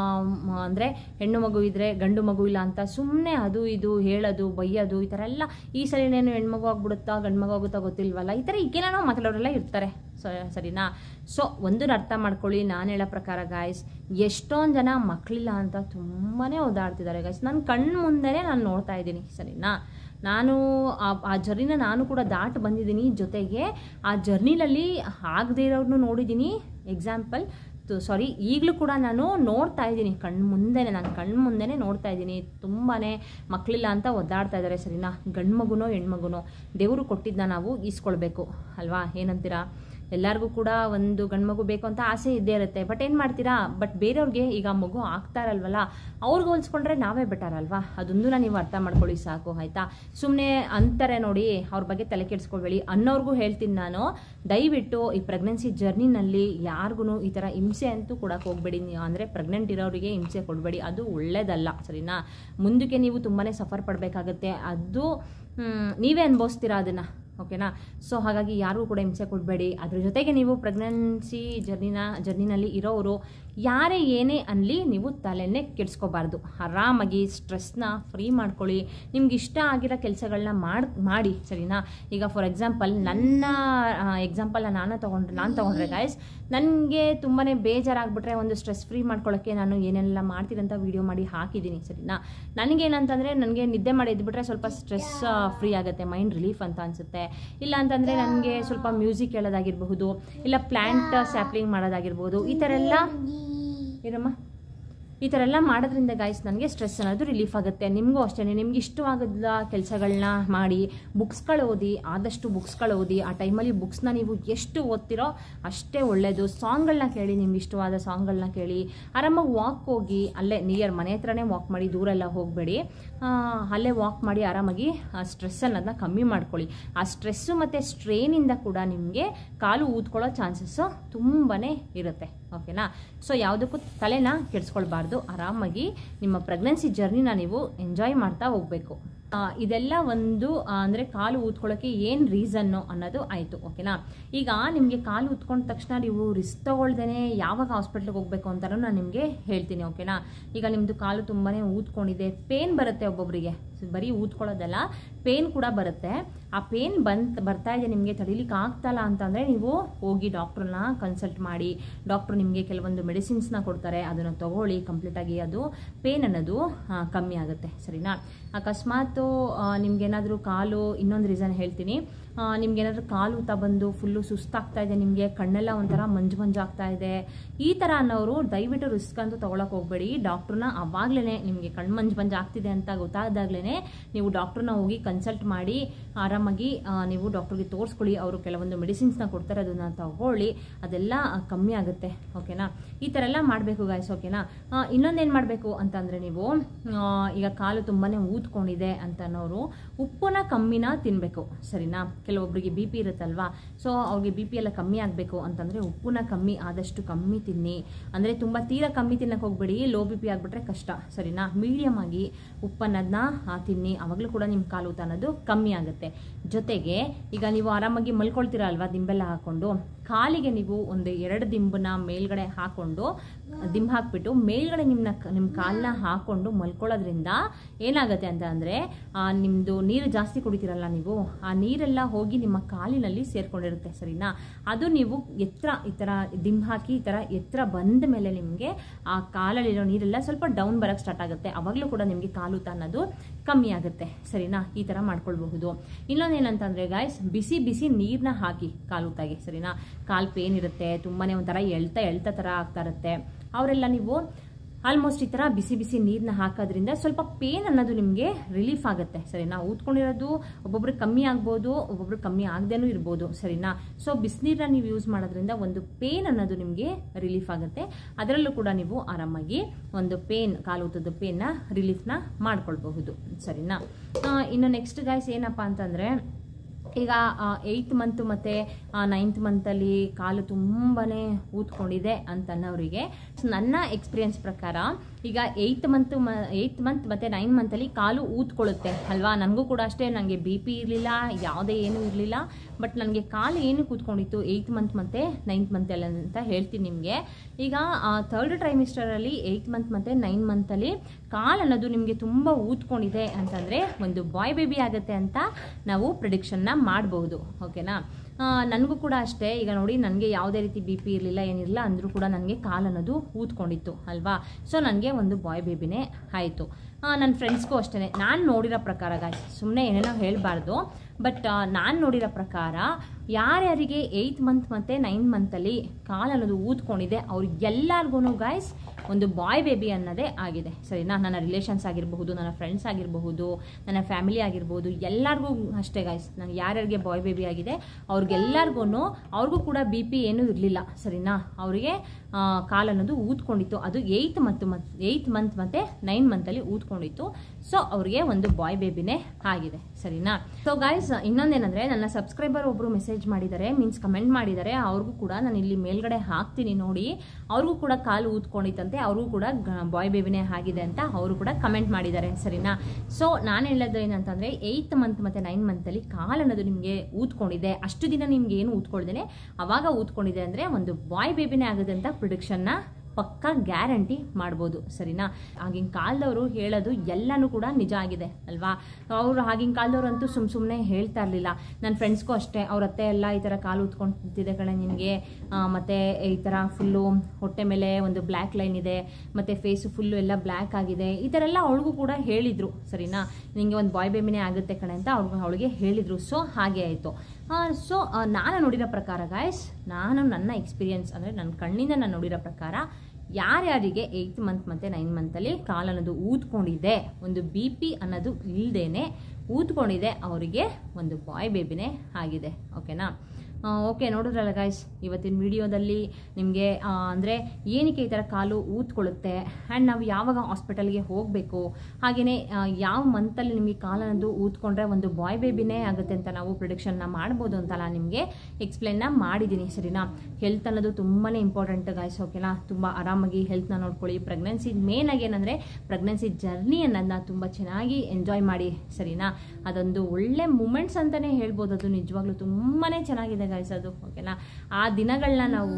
ಅಂದರೆ ಹೆಣ್ಣು ಮಗು ಇದ್ದರೆ ಗಂಡು ಮಗು ಇಲ್ಲ ಅಂತ ಸುಮ್ಮನೆ ಅದು ಇದು ಹೇಳೋದು ಬೈಯೋದು ಈ ಥರ ಎಲ್ಲ ಈ ಸರಿನೇನು ಹೆಣ್ಮಗು ಆಗ್ಬಿಡುತ್ತಾ ಗಂಡು ಮಗು ಆಗುತ್ತಾ ಗೊತ್ತಿಲ್ವಲ್ಲ ಈ ಥರ ಈಗೇನೋ ಮಾತಾಡೋರೆಲ್ಲ ಇರ್ತಾರೆ ಸ- ಸರಿನಾ ಸೊ ಒಂದನ್ನು ಅರ್ಥ ಮಾಡ್ಕೊಳ್ಳಿ ನಾನು ಹೇಳೋ ಪ್ರಕಾರ ಗಾಯ್ಸ್ ಎಷ್ಟೊಂದು ಜನ ಮಕ್ಕಳಿಲ್ಲ ಅಂತ ತುಂಬಾ ಓದಾಡ್ತಿದ್ದಾರೆ ಗಾಯ್ಸ್ ನನ್ನ ಕಣ್ಣು ಮುಂದೆನೇ ನಾನು ನೋಡ್ತಾ ಇದ್ದೀನಿ ಸರಿನಾ ನಾನು ಆ- ಆ ಜರ್ನಿನ ನಾನು ಕೂಡ ದಾಟ್ ಬಂದಿದ್ದೀನಿ ಜೊತೆಗೆ ಆ ಜರ್ನಿಲಲ್ಲಿ ಆಗದೇ ಇರೋರ್ನು ನೋಡಿದ್ದೀನಿ ಎಕ್ಸಾಂಪಲ್ ಸಾರಿ ಈಗಲೂ ಕೂಡ ನಾನು ನೋಡ್ತಾ ಇದ್ದೀನಿ ಕಣ್ಣು ಮುಂದೆನೆ ನಾನು ಕಣ್ಣು ಮುಂದೆನೆ ನೋಡ್ತಾ ಇದ್ದೀನಿ ತುಂಬಾ ಮಕ್ಕಳಿಲ್ಲ ಅಂತ ಒದ್ದಾಡ್ತಾ ಇದ್ದಾರೆ ಸರಿನಾ ಗಂಡು ಮಗುನೋ ಹೆಣ್ಮಗುನೋ ದೇವರು ಕೊಟ್ಟಿದ್ದನ್ನ ನಾವು ಈಸ್ಕೊಳ್ಬೇಕು ಅಲ್ವಾ ಏನಂತೀರಾ ಎಲ್ಲರಿಗೂ ಕೂಡ ಒಂದು ಗಂಡು ಮಗು ಬೇಕು ಅಂತ ಆಸೆ ಇದ್ದೇ ಇರುತ್ತೆ ಬಟ್ ಏನು ಮಾಡ್ತೀರಾ ಬಟ್ ಬೇರೆಯವ್ರಿಗೆ ಈಗ ಮಗು ಆಗ್ತಾ ಇರಲ್ವಲ್ಲ ಅವ್ರಿಗೆ ಹೋಲಿಸ್ಕೊಂಡ್ರೆ ನಾವೇ ಬೆಟರ್ ಅಲ್ವಾ ಅದೊಂದನ್ನ ನೀವು ಅರ್ಥ ಮಾಡ್ಕೊಳ್ಳಿ ಸಾಕು ಆಯ್ತಾ ಸುಮ್ಮನೆ ಅಂತಾರೆ ನೋಡಿ ಅವ್ರ ಬಗ್ಗೆ ತಲೆ ಕೆಡಿಸ್ಕೊಳ್ಬೇಡಿ ಅನ್ನೋರ್ಗೂ ಹೇಳ್ತೀನಿ ನಾನು ದಯವಿಟ್ಟು ಈ ಪ್ರೆಗ್ನೆನ್ಸಿ ಜರ್ನಿನಲ್ಲಿ ಯಾರಿಗೂ ಈ ಥರ ಹಿಂಸೆ ಅಂತೂ ಕೊಡಕ್ಕೆ ಹೋಗ್ಬೇಡಿ ನೀವು ಅಂದರೆ ಪ್ರೆಗ್ನೆಂಟ್ ಇರೋರಿಗೆ ಹಿಂಸೆ ಕೊಡಬೇಡಿ ಅದು ಒಳ್ಳೇದಲ್ಲ ಸರಿನಾ ಮುಂದಕ್ಕೆ ನೀವು ತುಂಬಾ ಸಫರ್ ಪಡಬೇಕಾಗತ್ತೆ ಅದು ಮ್, ನೀವೇ ಅನುಭವಿಸ್ತೀರಾ ಅದನ್ನು ಓಕೆನಾ ಸೊ ಹಾಗಾಗಿ ಯಾರಿಗೂ ಕೂಡ ಹಿಂಸೆ ಕೊಡಬೇಡಿ ಅದ್ರ ಜೊತೆಗೆ ನೀವು ಪ್ರೆಗ್ನೆನ್ಸಿ ಜರ್ನಿನ ಜರ್ನಿನಲ್ಲಿ ಇರೋರು ಯಾರೇ ಏನೇ ಅನ್ನಲಿ ನೀವು ತಲೆನೇ ಕೆಡಿಸ್ಕೋಬಾರ್ದು ಆರಾಮಾಗಿ ಸ್ಟ್ರೆಸ್ನ ಫ್ರೀ ಮಾಡ್ಕೊಳ್ಳಿ ನಿಮ್ಗೆ ಇಷ್ಟ ಆಗಿರೋ ಕೆಲಸಗಳನ್ನ ಮಾಡಿ ಮಾಡಿ ಸರಿನಾ ಈಗ ಫಾರ್ ಎಕ್ಸಾಂಪಲ್ ನನ್ನ ಎಕ್ಸಾಂಪಲ್ನ ನಾನು ತೊಗೊಂಡ್ರೆ ನಾನು ತೊಗೊಂಡ್ರೆ ಗಾಯ್ಸ್ ನನಗೆ ತುಂಬಾ ಬೇಜಾರಾಗ್ಬಿಟ್ರೆ ಒಂದು ಸ್ಟ್ರೆಸ್ ಫ್ರೀ ಮಾಡ್ಕೊಳ್ಳೋಕ್ಕೆ ನಾನು ಏನೆಲ್ಲ ಮಾಡ್ತೀನಿ ಅಂತ ವೀಡಿಯೋ ಮಾಡಿ ಹಾಕಿದ್ದೀನಿ ಸರಿನಾ ನನಗೇನಂತಂದರೆ ನನಗೆ ನಿದ್ದೆ ಮಾಡಿ ಎದ್ಬಿಟ್ರೆ ಸ್ವಲ್ಪ ಸ್ಟ್ರೆಸ್ ಫ್ರೀ ಆಗುತ್ತೆ ಮೈಂಡ್ ರಿಲೀಫ್ ಅಂತ ಅನಿಸುತ್ತೆ ಇಲ್ಲ ಅಂತಂದರೆ ನನಗೆ ಸ್ವಲ್ಪ ಮ್ಯೂಸಿಕ್ ಹೇಳೋದಾಗಿರಬಹುದು ಇಲ್ಲ ಪ್ಲ್ಯಾಂಟ್ ಸ್ಯಾಪ್ಲಿಂಗ್ ಮಾಡೋದಾಗಿರ್ಬೋದು ಈ ಥರ ಎಲ್ಲ ಇರಮ್ಮ ಈ ಥರ ಎಲ್ಲ ಮಾಡೋದ್ರಿಂದ ಗಾಯ್ಸ್ ನನಗೆ ಸ್ಟ್ರೆಸ್ ಅನ್ನೋದು ರಿಲೀಫ್ ಆಗುತ್ತೆ ನಿಮಗೂ ಅಷ್ಟೇ ನಿಮ್ಗೆ ಇಷ್ಟವಾಗದ ಕೆಲಸಗಳನ್ನ ಮಾಡಿ ಬುಕ್ಸ್ಗಳು ಓದಿ ಆದಷ್ಟು ಬುಕ್ಸ್ಗಳು ಓದಿ ಆ ಟೈಮಲ್ಲಿ ಬುಕ್ಸ್ನ ನೀವು ಎಷ್ಟು ಓದ್ತಿರೋ ಅಷ್ಟೇ ಒಳ್ಳೆಯದು ಸಾಂಗ್ಗಳನ್ನ ಕೇಳಿ ನಿಮ್ಗೆ ಇಷ್ಟವಾದ ಸಾಂಗ್ಗಳನ್ನ ಕೇಳಿ ಆರಾಮಾಗಿ ವಾಕ್ ಹೋಗಿ ಅಲ್ಲೇ ನಿಯರ್ ಮನೆ ಹತ್ರನೇ ವಾಕ್ ಮಾಡಿ ದೂರ ಎಲ್ಲ ಹೋಗಬೇಡಿ ಅಲ್ಲೇ ವಾಕ್ ಮಾಡಿ ಆರಾಮಾಗಿ ಆ ಸ್ಟ್ರೆಸ್ ಅನ್ನೋದನ್ನ ಕಮ್ಮಿ ಮಾಡ್ಕೊಳ್ಳಿ ಆ ಸ್ಟ್ರೆಸ್ಸು ಮತ್ತು ಸ್ಟ್ರೇನಿಂದ ಕೂಡ ನಿಮಗೆ ಕಾಲು ಊದ್ಕೊಳ್ಳೋ ಚಾನ್ಸಸ್ಸು ತುಂಬಾ ಇರುತ್ತೆ ಓಕೆನಾ ಸೊ ಯಾವುದಕ್ಕೂ ತಲೆನ ಕೆಡಿಸ್ಕೊಳ್ಬಾರ್ದು ಆರಾಮಾಗಿ ನಿಮ್ಮ ಪ್ರೆಗ್ನೆನ್ಸಿ ಜರ್ನಿನ ನೀವು ಎಂಜಾಯ್ ಮಾಡ್ತಾ ಹೋಗಬೇಕು ಇದೆಲ್ಲ ಒಂದು ಆ, ಅಂದ್ರೆ ಕಾಲು ಊದ್ಕೊಳ್ಳೋಕೆ ಏನು ರೀಸನ್ನು ಅನ್ನೋದು ಆಯಿತು ಓಕೆನಾ ಈಗ ನಿಮಗೆ ಕಾಲು ಊದ್ಕೊಂಡ ತಕ್ಷಣ ನೀವು ರಿಸ್ಕ್ ತಗೊಳ್ದೇನೆ ಯಾವಾಗ ಹಾಸ್ಪಿಟ್ಲಿಗೆ ಹೋಗ್ಬೇಕು ಅಂತಾನೂ ನಾನು ನಿಮಗೆ ಹೇಳ್ತೀನಿ ಓಕೆನಾ ಈಗ ನಿಮ್ಮದು ಕಾಲು ತುಂಬಾ ಊದ್ಕೊಂಡಿದೆ ಪೇನ್ ಬರುತ್ತೆ ಒಬ್ಬೊಬ್ಬರಿಗೆ ಬರೀ ಊದ್ಕೊಳ್ಳೋದಲ್ಲ ಪೇನ್ ಕೂಡ ಬರುತ್ತೆ ಆ ಪೇನ್ ಬಂತ್ ಬರ್ತಾ ಇದೆ ನಿಮಗೆ ತಡಿಲಿಕ್ಕೆ ಆಗ್ತಲ್ಲ ಅಂತಂದರೆ ನೀವು ಹೋಗಿ ಡಾಕ್ಟ್ರನ್ನ ಕನ್ಸಲ್ಟ್ ಮಾಡಿ ಡಾಕ್ಟ್ರು ನಿಮಗೆ ಕೆಲವೊಂದು ಮೆಡಿಸಿನ್ಸ್ನ ಕೊಡ್ತಾರೆ ಅದನ್ನು ತಗೊಳ್ಳಿ ಕಂಪ್ಲೀಟಾಗಿ ಅದು ಪೇನ್ ಅನ್ನೋದು ಆ, ಕಮ್ಮಿ ಆಗುತ್ತೆ ಸರಿನಾ ಅಕಸ್ಮಾತು ನಿಮ್ಗೇನಾದರೂ ಕಾಲು ಇನ್ನೊಂದು ರೀಸನ್ ಹೇಳ್ತೀನಿ ನಿಮ್ಗೇನಾದರೂ ಕಾಲು ಊತ ಬಂದು ಫುಲ್ಲು ಸುಸ್ತಾಗ್ತಾ ಇದೆ ನಿಮಗೆ ಕಣ್ಣೆಲ್ಲ ಒಂಥರ ಮಂಜು ಮಂಜು ಆಗ್ತಾ ಇದೆ ಈ ಥರ ಅನ್ನೋರು ದಯವಿಟ್ಟು ರಿಸ್ಕ್ ಅಂತೂ ತೊಗೊಳಕ್ಕೆ ಹೋಗಬೇಡಿ ಡಾಕ್ಟ್ರನ್ನ ಅವಾಗಲೇ ನಿಮಗೆ ಕಣ್ಣು ಮಂಜು ಮಂಜು ಆಗ್ತಿದೆ ಅಂತ ಗೊತ್ತಾದಾಗಲೇ ನೀವು ಡಾಕ್ಟ್ರನ್ನ ಹೋಗಿ ಕನ್ಸಲ್ಟ್ ಮಾಡಿ ಆರಾಮಾಗಿ ಆ, ನೀವು ಡಾಕ್ಟ್ರಿಗೆ ತೋರಿಸ್ಕೊಳ್ಳಿ ಅವರು ಕೆಲವೊಂದು ಮೆಡಿಸಿನ್ಸ್ನ ಕೊಡ್ತಾರೆ ಅದನ್ನ ತಗೊಳ್ಳಿ ಅದೆಲ್ಲ ಆ, ಕಮ್ಮಿ ಆಗುತ್ತೆ ಓಕೆನಾ ಈ ಥರ ಎಲ್ಲ ಮಾಡಬೇಕು ಗಾಯ್ಸ್ ಓಕೆನಾ ಇನ್ನೊಂದೇನು ಮಾಡಬೇಕು ಅಂತಂದರೆ ನೀವು ಆ, ಈಗ ಕಾಲು ತುಂಬಾ ಊದ್ಕೊಂಡಿದೆ ಅಂತ ಅನ್ನೋರು ಉಪ್ಪನ್ನ ಕಮ್ಮಿನ ತಿನ್ನಬೇಕು ಸರಿನಾ ಕೆಲವೊಬ್ಬರಿಗೆ ಬಿ ಪಿ ಇರುತ್ತಲ್ವಾ ಸೊ ಅವ್ರಿಗೆ ಬಿ ಪಿ ಎಲ್ಲ ಕಮ್ಮಿ ಆಗಬೇಕು ಅಂತಂದರೆ ಉಪ್ಪನ್ನ ಕಮ್ಮಿ ಆದಷ್ಟು ಕಮ್ಮಿ ತಿನ್ನಿ ಅಂದರೆ ತುಂಬ ತೀರಾ ಕಮ್ಮಿ ತಿನ್ನಕ್ಕೆ ಹೋಗ್ಬೇಡಿ ಲೋ ಬಿ ಪಿ ಆಗಿಬಿಟ್ರೆ ಕಷ್ಟ ಸರಿನಾ ಮೀಡಿಯಮ್ ಆಗಿ ಉಪ್ಪನ್ನದನ್ನ ತಿನ್ನಿ ಅವಾಗಲೂ ಕೂಡ ನಿಮ್ಮ ಕಾಲು ಊತ ಅನ್ನೋದು ಕಮ್ಮಿ ಆಗುತ್ತೆ ಜೊತೆಗೆ ಈಗ ನೀವು ಆರಾಮಾಗಿ ಮಲ್ಕೊಳ್ತೀರಾ ಅಲ್ವಾ ದಿಂಬೆಲ್ಲ ಹಾಕೊಂಡು ಕಾಲಿಗೆ ನೀವು ಒಂದು ಎರಡು ದಿಂಬನ್ನ ಮೇಲ್ಗಡೆ ಹಾಕೊಂಡು ದಿಂಬು ಹಾಕ್ಬಿಟ್ಟು ಮೇಲ್ಗಡೆ ನಿಮ್ಮನ್ನ ನಿಮ್ಮ ಕಾಲನ್ನ ಹಾಕೊಂಡು ಮಲ್ಕೊಳ್ಳೋದ್ರಿಂದ ಏನಾಗುತ್ತೆ ಅಂತ ಅಂದರೆ ನಿಮ್ಮದು ನೀರು ಜಾಸ್ತಿ ಕುಡಿತೀರಲ್ಲ ನೀವು ಆ ನೀರೆಲ್ಲ ಹೋಗಿ ನಿಮ್ಮ ಕಾಲಿನಲ್ಲಿ ಸೇರ್ಕೊಂಡಿರುತ್ತೆ ಸರಿನಾ ಅದು ನೀವು ಎತ್ತರ ಈ ಥರ ದಿಂಬು ಹಾಕಿ ಈ ಥರ ಎತ್ತರ ಬಂದ ಮೇಲೆ ನಿಮಗೆ ಆ ಕಾಲಲ್ಲಿರೋ ನೀರೆಲ್ಲ ಸ್ವಲ್ಪ ಡೌನ್ ಬರೋಕ್ಕೆ ಸ್ಟಾರ್ಟ್ ಆಗುತ್ತೆ ಅವಾಗಲೂ ಕೂಡ ನಿಮಗೆ ಕಾಲೂತ ಅನ್ನೋದು ಕಮ್ಮಿ ಆಗುತ್ತೆ ಸರಿನಾ ಈ ಥರ ಮಾಡ್ಕೊಳ್ಬಹುದು ಇನ್ನೊಂದೇನಂತಂದರೆ ಗಾಯ್ಸ್ ಬಿಸಿ ಬಿಸಿ ನೀರನ್ನ ಹಾಕಿ ಕಾಲೂತಾಗೆ ಸರಿನಾ ಕಾಲು ಪೇನ್ ಇರುತ್ತೆ ತುಂಬಾ ಒಂಥರ ಎಳ್ತಾ ಎಳ್ತಾ ಥರ ಆಗ್ತಾ ಇರುತ್ತೆ ಅವರೆಲ್ಲ ನೀವು ಆಲ್ಮೋಸ್ಟ್ ಈ ಥರ ಬಿಸಿ ಬಿಸಿ ನೀರನ್ನ ಹಾಕೋದ್ರಿಂದ ಸ್ವಲ್ಪ ಪೇನ್ ಅನ್ನೋದು ನಿಮಗೆ ರಿಲೀಫ್ ಆಗುತ್ತೆ ಸರಿನಾ ಊದ್ಕೊಂಡಿರೋದು ಒಬ್ಬೊಬ್ರಿಗೆ ಕಮ್ಮಿ ಆಗ್ಬೋದು ಒಬ್ಬೊಬ್ರಿಗೆ ಕಮ್ಮಿ ಆಗದೇನೂ ಇರ್ಬೋದು ಸರಿನಾ ಸೊ ಬಿಸಿನೀರನ್ನ ನೀವು ಯೂಸ್ ಮಾಡೋದ್ರಿಂದ ಒಂದು ಪೇನ್ ಅನ್ನೋದು ನಿಮಗೆ ರಿಲೀಫ್ ಆಗುತ್ತೆ ಅದರಲ್ಲೂ ಕೂಡ ನೀವು ಆರಾಮಾಗಿ ಒಂದು ಪೇನ್ ಕಾಲು ಊತದ ಪೇನ್ನ ರಿಲೀಫ್ನ ಮಾಡ್ಕೊಳ್ಬಹುದು ಸರಿನಾ ಆ, ಇನ್ನು ನೆಕ್ಸ್ಟ್ ಗಾಯ್ಸ್ ಏನಪ್ಪ ಅಂತಂದರೆ ಈಗ ಏಯ್ತ್ ಮಂತ್ ಮತ್ತು ನೈನ್ತ್ ಮಂತಲ್ಲಿ ಕಾಲು ತುಂಬಾನೇ ಊದ್ಕೊಂಡಿದೆ ಅಂತ ಅನ್ನೋರಿಗೆ ನನ್ನ ಎಕ್ಸ್ಪೀರಿಯನ್ಸ್ ಪ್ರಕಾರ ಈಗ ಏಯ್ತ್ ಮಂತ್ ಏಯ್ತ್ ಮಂತ್ ಮತ್ತು ನೈನ್ ಮಂತಲ್ಲಿ ಕಾಲು ಊದ್ಕೊಳ್ಳುತ್ತೆ ಅಲ್ವಾ ನನಗೂ ಕೂಡ ಅಷ್ಟೇ ನನಗೆ ಬಿ ಪಿ ಇರಲಿಲ್ಲ ಯಾವುದೇ ಏನೂ ಇರಲಿಲ್ಲ ಬಟ್ ನನಗೆ ಕಾಲು ಏನು ಕೂತ್ಕೊಂಡಿತ್ತು ಏಯ್ತ್ ಮಂತ್ ಮತ್ತು ನೈನ್ತ್ ಮಂತಲ್ಲಿ ಅಂತ ಹೇಳ್ತೀನಿ ನಿಮಗೆ ಈಗ ಥರ್ಡ್ ಟ್ರೈಮಿಸ್ಟರಲ್ಲಿ ಏಯ್ತ್ ಮಂತ್ ಮತ್ತು ನೈನ್ ಮಂತಲ್ಲಿ ಕಾಲು ಅನ್ನೋದು ನಿಮಗೆ ತುಂಬ ಊದ್ಕೊಂಡಿದೆ ಅಂತಂದರೆ ಒಂದು ಬಾಯ್ ಬೇಬಿ ಆಗುತ್ತೆ ಅಂತ ನಾವು ಪ್ರಿಡಿಕ್ಷನ್ನ ಮಾಡಬಹುದು ಓಕೆನಾ ನನಗೂ ಕೂಡ ಅಷ್ಟೇ ಈಗ ನೋಡಿ ನನಗೆ ಯಾವುದೇ ರೀತಿ ಬಿ ಪಿ ಇರಲಿಲ್ಲ ಏನಿರಲಿಲ್ಲ ಅಂದರೂ ಕೂಡ ನನಗೆ ಕಾಲು ಅನ್ನೋದು ಊದ್ಕೊಂಡಿತ್ತು ಅಲ್ವಾ ಸೊ ನನಗೆ ಒಂದು ಬಾಯ್ ಬೇಬಿನೇ ಆಯಿತು ನನ್ನ ಫ್ರೆಂಡ್ಸ್ಗೂ ಅಷ್ಟೇ ನಾನು ನೋಡಿರೋ ಪ್ರಕಾರ ಗಾಯ್ಸ್ ಸುಮ್ಮನೆ ಏನೇನೋ ಹೇಳಬಾರ್ದು ಬಟ್ ನಾನು ನೋಡಿರೋ ಪ್ರಕಾರ ಯಾರ್ಯಾರಿಗೆ ಏಯ್ತ್ ಮಂತ್ ಮತ್ತು ನೈನ್ ಮಂತಲ್ಲಿ ಕಾಲು ಅನ್ನೋದು ಊದ್ಕೊಂಡಿದೆ ಅವ್ರಿಗೆಲ್ಲರಿಗೂ ಗಾಯ್ಸ್ ಒಂದು ಬಾಯ್ ಬೇಬಿ ಅನ್ನೋದೇ ಆಗಿದೆ ಸರಿನಾ ನನ್ನ ರಿಲೇಷನ್ಸ್ ಆಗಿರಬಹುದು ನನ್ನ ಫ್ರೆಂಡ್ಸ್ ಆಗಿರಬಹುದು ನನ್ನ ಫ್ಯಾಮಿಲಿ ಆಗಿರ್ಬೋದು ಎಲ್ಲರಿಗೂ ಅಷ್ಟೇ ಗಾಯ್ಸ್ ನನಗೆ ಯಾರ್ಯಾರಿಗೆ ಬಾಯ್ ಬೇಬಿ ಆಗಿದೆ ಅವ್ರಿಗೆಲ್ಲರಿಗೂ ಅವ್ರಿಗೂ ಕೂಡ ಬಿ ಪಿ ಏನೂ ಇರಲಿಲ್ಲ ಸರಿನಾ ಅವರಿಗೆ ಕಾಲು ಅನ್ನೋದು ಊದ್ಕೊಂಡಿತ್ತು ಅದು ಏಯ್ತ್ ಮತ್ತು ಮತ್ ಏಯ್ತ್ ಮಂತ್ ಮತ್ತು ನೈನ್ ಮಂತಲ್ಲಿ ಊದ್ಕೊಂಡಿತ್ತು ಸೊ ಅವ್ರಿಗೆ ಒಂದು ಬಾಯ್ ಬೇಬಿನೇ ಆಗಿದೆ ಸರಿನಾ ಸೊ ಗಾಯ್ಸ್ ಇನ್ನೊಂದೇನಂದ್ರೆ ನನ್ನ ಸಬ್ಸ್ಕ್ರೈಬರ್ ಒಬ್ರು ಮೆಸೇಜ್ ಮಾಡಿದ್ದಾರೆ ಮೀನ್ಸ್ ಕಮೆಂಟ್ ಮಾಡಿದ್ದಾರೆ ಅವ್ರಿಗೂ ಕೂಡ ನಾನು ಇಲ್ಲಿ ಮೇಲ್ಗಡೆ ಹಾಕ್ತೀನಿ ನೋಡಿ ಅವ್ರಿಗೂ ಕೂಡ ಕಾಲು ಊದ್ಕೊಂಡಿತ್ತಂತೆ ಅವ್ರಿಗೂ ಕೂಡ ಬಾಯ್ ಬೇಬಿನೇ ಆಗಿದೆ ಅಂತ ಅವರು ಕೂಡ ಕಮೆಂಟ್ ಮಾಡಿದ್ದಾರೆ ಸರಿನಾ ಸೊ ನಾನು ಹೇಳೋದು ಏನಂತಂದ್ರೆ ಏಯ್ತ್ ಮಂತ್ ಮತ್ತೆ ನೈನ್ ಮಂತಲ್ಲಿ ಕಾಲು ಅನ್ನೋದು ನಿಮಗೆ ಊದ್ಕೊಂಡಿದೆ ಅಷ್ಟು ದಿನ ನಿಮ್ಗೆ ಏನು ಊದ್ಕೊಳ್ದೇನೆ ಅವಾಗ ಊದ್ಕೊಂಡಿದೆ ಅಂದ್ರೆ ಒಂದು ಬಾಯ್ ಬೇಬಿನೇ ಆಗುತ್ತೆ ಅಂತ ಪ್ರಿಡಿಕ್ಷನ್ನ ಪಕ್ಕಾ ಗ್ಯಾರಂಟಿ ಮಾಡ್ಬೋದು ಸರಿನಾ ಆಗಿನ ಕಾಲದವರು ಹೇಳೋದು ಎಲ್ಲನೂ ಕೂಡ ನಿಜ ಆಗಿದೆ ಅಲ್ವಾ ಅವರು ಆಗಿನ ಕಾಲದವ್ರಂತೂ ಸುಮ್ ಸುಮ್ಮನೆ ಹೇಳ್ತಾ ಇರಲಿಲ್ಲ ನನ್ನ ಫ್ರೆಂಡ್ಸ್ಗೂ ಅಷ್ಟೇ ಅವ್ರ ಅತ್ತೆ ಎಲ್ಲ ಈ ಥರ ಕಾಲು ಉತ್ಕೊಂತಿದೆ ಕಣೆ ನಿನಗೆ ಮತ್ತು ಈ ಥರ ಫುಲ್ಲು ಹೊಟ್ಟೆ ಮೇಲೆ ಒಂದು ಬ್ಲ್ಯಾಕ್ ಲೈನ್ ಇದೆ ಮತ್ತು ಫೇಸು ಫುಲ್ಲು ಎಲ್ಲ ಬ್ಲ್ಯಾಕ್ ಆಗಿದೆ ಈ ಥರ ಎಲ್ಲ ಅವಳಿಗೂ ಕೂಡ ಹೇಳಿದರು ಸರಿನಾ ನಿಮಗೆ ಒಂದು ಬಾಯ್ ಬೇಬಿನೇ ಆಗುತ್ತೆ ಕಣೆ ಅಂತ ಅವ್ಳಿಗೆ ಅವಳಿಗೆ ಹೇಳಿದರು ಸೊ ಹಾಗೆ ಆಯಿತು ಸೊ ನಾನು ನೋಡಿರೋ ಪ್ರಕಾರ ಗಾಯ್ಸ್ ನಾನು ನನ್ನ ಎಕ್ಸ್ಪೀರಿಯನ್ಸ್ ಅಂದರೆ ನನ್ನ ಕಣ್ಣಿಂದ ನಾನು ನೋಡಿರೋ ಪ್ರಕಾರ ಯಾರ್ಯಾರಿಗೆ ಏಯ್ತ್ ಮಂತ್ ಮತ್ತು ನೈನ್ ಮಂತಲ್ಲಿ ಕಾಲು ಅನ್ನೋದು ಊದ್ಕೊಂಡಿದೆ ಒಂದು ಬಿ ಪಿ ಅನ್ನೋದು ಇಲ್ಲದೇನೆ ಊದ್ಕೊಂಡಿದೆ ಅವರಿಗೆ ಒಂದು ಬಾಯ್ ಬೇಬಿನೇ ಆಗಿದೆ ಓಕೆನಾ ಓಕೆ ನೋಡಿದ್ರಲ್ಲ ಗಾಯ್ಸ್ ಇವತ್ತಿನ ವಿಡಿಯೋದಲ್ಲಿ ನಿಮಗೆ ಅಂದರೆ ಏನಕ್ಕೆ ಈ ಥರ ಕಾಲು ಊದ್ಕೊಳ್ಳುತ್ತೆ ಆ್ಯಂಡ್ ನಾವು ಯಾವಾಗ ಹಾಸ್ಪಿಟಲ್ಗೆ ಹೋಗಬೇಕು ಹಾಗೆಯೇ ಯಾವ ಮಂತಲ್ಲಿ ನಿಮಗೆ ಕಾಲು ಅನ್ನೋದು ಊದ್ಕೊಂಡ್ರೆ ಒಂದು ಬಾಯ್ ಬೇಬಿನೇ ಆಗುತ್ತೆ ಅಂತ ನಾವು ಪ್ರಿಡಿಕ್ಷನ್ನ ಮಾಡ್ಬೋದು ಅಂತ ನಾನು ನಿಮಗೆ ಎಕ್ಸ್ಪ್ಲೇನ್ನ ಮಾಡಿದ್ದೀನಿ ಸರಿನಾ ಹೆಲ್ತ್ ಅನ್ನೋದು ತುಂಬಾ ಇಂಪಾರ್ಟೆಂಟ್ ಗಾಯ್ಸ್ ಓಕೆನಾ ತುಂಬ ಆರಾಮಾಗಿ ಹೆಲ್ತ್ನ ನೋಡ್ಕೊಳ್ಳಿ ಪ್ರೆಗ್ನೆನ್ಸಿ ಮೇನ್ ಆಗಿ ಏನಂದರೆ ಪ್ರೆಗ್ನೆನ್ಸಿ ಜರ್ನಿ ಅನ್ನೋದನ್ನ ತುಂಬ ಚೆನ್ನಾಗಿ ಎಂಜಾಯ್ ಮಾಡಿ ಸರಿನಾ ಅದೊಂದು ಒಳ್ಳೆ ಮೂಮೆಂಟ್ಸ್ ಅಂತಲೇ ಹೇಳ್ಬೋದು ಅದು ನಿಜವಾಗ್ಲೂ ತುಂಬಾ ಚೆನ್ನಾಗಿದೆ ಗಾಯ್ಸ್ ಅದು ಓಕೆನಾ ಆ ದಿನಗಳನ್ನ ನಾವು